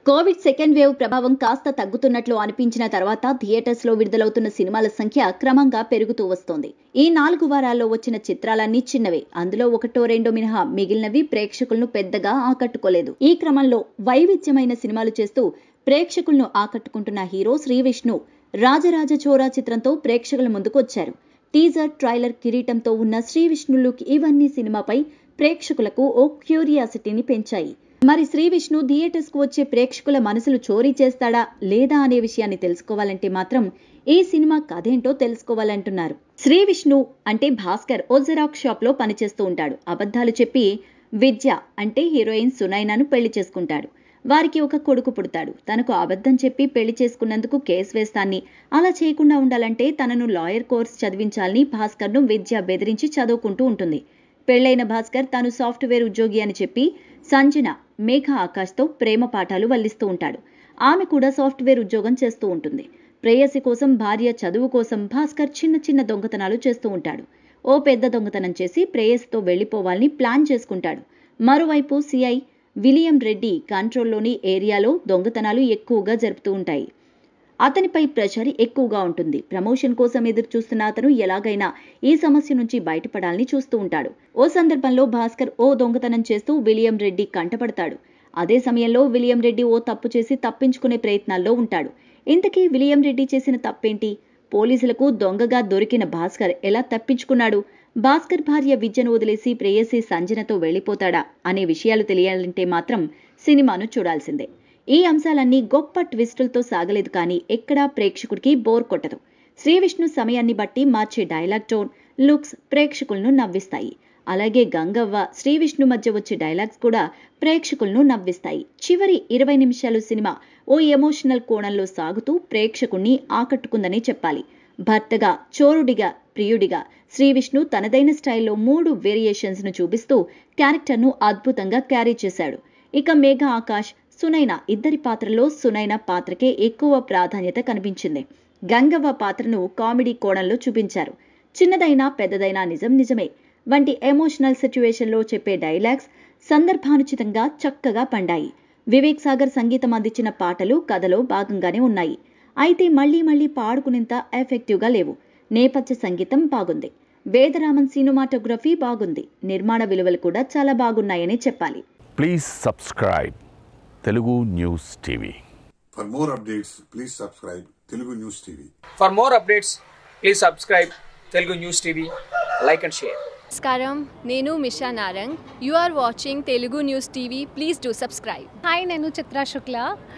Covid second wave ప్రభావం కాస్త తగ్గుతున్నట్లు అనిపించిన తర్వాత థియేటర్స్ లో విడుదలవుతున్న సినిమాల సంఖ్య క్రమంగా పెరుగుతూ వస్తోంది ఈ నాలుగు వారాల్లో వచ్చిన చిత్రాలన్నీ చిన్నవే అందులో ఒకటో రెండో మినహా మిగిలినవి ప్రేక్షకులను పెద్దగా ఆకట్టుకోలేదు ఈ క్రమంలో వైవిధ్యమైన సినిమాలు చేస్తూ ప్రేక్షకులను ఆకట్టుకుంటున్న హీరో శ్రీ విష్ణు రాజరాజ చోరా చిత్రంతో ప్రేక్షకుల ముందుకు వచ్చారు టీజర్ ట్రైలర్ కిరీటంతో ఉన్న శ్రీ విష్ణు లుక్ ఇవన్నీ సినిమాపై ప్రేక్షకులకు ఓ క్యూరియాసిటీని పెంచాయి మరి శ్రీ విష్ణు థియేటర్స్ కు వచ్చే ప్రేక్షకుల మనసులు చోరీ చేస్తాడా లేదా అనే విషయాన్ని తెలుసుకోవాలంటే మాత్రం ఈ సినిమా కథేంటో తెలుసుకోవాలంటున్నారు శ్రీ విష్ణు అంటే భాస్కర్ ఓ జిరాక్స్ షాప్ లో పనిచేస్తూ ఉంటాడు అబద్ధాలు చెప్పి విద్య అంటే హీరోయిన్ సునైనాను పెళ్లి చేసుకుంటాడు వారికి ఒక కొడుకు పుడతాడు తనకు అబద్ధం చెప్పి పెళ్లి చేసుకున్నందుకు కేసు వేస్తాన్ని అలా చేయకుండా ఉండాలంటే తనను లాయర్ కోర్స్ చదివించాలని భాస్కర్ను విద్య బెదిరించి చదువుకుంటూ ఉంటుంది పెళ్లైన భాస్కర్ తాను సాఫ్ట్వేర్ ఉద్యోగి అని చెప్పి సంజన మేఘ ఆకాష్తో ప్రేమ పాఠాలు వల్లిస్తూ ఉంటాడు ఆమె కూడా సాఫ్ట్వేర్ ఉద్యోగం చేస్తూ ఉంటుంది ప్రేయసి కోసం భార్య చదువు కోసం భాస్కర్ చిన్న చిన్న దొంగతనాలు చేస్తూ ఉంటాడు ఓ పెద్ద దొంగతనం చేసి ప్రేయసితో వెళ్లిపోవాలని ప్లాన్ చేసుకుంటాడు మరోవైపు సిఐ విలియం రెడ్డి కంట్రోల్లోని ఏరియాలో దొంగతనాలు ఎక్కువగా జరుపుతూ ఉంటాయి అతనిపై ప్రెషర్ ఎక్కువగా ఉంటుంది ప్రమోషన్ కోసం ఎదురు చూస్తున్న అతను ఎలాగైనా ఈ సమస్య నుంచి బయటపడాలని చూస్తూ ఉంటాడు ఓ సందర్భంలో భాస్కర్ ఓ దొంగతనం చేస్తూ విలియం రెడ్డి కంటపడతాడు అదే సమయంలో విలియం రెడ్డి ఓ తప్పు చేసి తప్పించుకునే ప్రయత్నాల్లో ఉంటాడు ఇంతకీ విలియం రెడ్డి చేసిన తప్పేంటి పోలీసులకు దొంగగా దొరికిన భాస్కర్ ఎలా తప్పించుకున్నాడు భాస్కర్ భార్య విద్యను వదిలేసి ప్రేయసి సంజనతో వెళ్లిపోతాడా అనే విషయాలు తెలియాలంటే మాత్రం సినిమాను చూడాల్సిందే ఈ అంశాలన్నీ గొప్ప ట్విస్టులతో సాగలేదు కానీ ఎక్కడా ప్రేక్షకుడికి బోర్ కొట్టదు శ్రీ విష్ణు సమయాన్ని బట్టి మార్చే డైలాగ్ టోన్ లుక్స్ ప్రేక్షకులను నవ్విస్తాయి అలాగే గంగవ్వ శ్రీ విష్ణు మధ్య వచ్చే డైలాగ్స్ కూడా ప్రేక్షకులను నవ్విస్తాయి చివరి ఇరవై నిమిషాలు సినిమా ఓ ఎమోషనల్ కోణంలో సాగుతూ ప్రేక్షకుణ్ణి ఆకట్టుకుందని చెప్పాలి భర్తగా చోరుడిగా ప్రియుడిగా శ్రీ విష్ణు తనదైన స్టైల్లో మూడు వేరియేషన్స్ ను చూపిస్తూ క్యారెక్టర్ను అద్భుతంగా క్యారీ చేశాడు ఇక మేఘ ఆకాష్ సునైన ఇద్దరి పాత్రలో సునైన పాత్రకే ఎక్కువ ప్రాధాన్యత కనిపించింది గంగవ్వ పాత్రను కామెడీ కోణంలో చూపించారు చిన్నదైనా పెద్దదైనా నిజం నిజమే వంటి ఎమోషనల్ సిచ్యువేషన్లో చెప్పే డైలాగ్స్ సందర్భానుచితంగా చక్కగా పండాయి వివేక్ సాగర్ సంగీతం అందించిన పాటలు కథలో భాగంగానే ఉన్నాయి అయితే మళ్లీ మళ్లీ పాడుకునేంత ఎఫెక్టివ్గా లేవు నేపథ్య సంగీతం బాగుంది వేదరామన్ సినిమాటోగ్రఫీ బాగుంది నిర్మాణ విలువలు కూడా చాలా బాగున్నాయని చెప్పాలి please subscribe Telugu news TV For more updates, please subscribe Telugu News TV. For more updates, please subscribe Telugu News TV, like and share. నమస్కారం నేను Misha Narang you are watching Telugu news TV please do subscribe hi నేను Chitra Shukla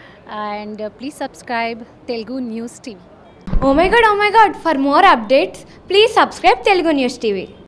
and please subscribe Telugu news TV Oh my god, oh my god, for more updates, please subscribe Telugu News TV.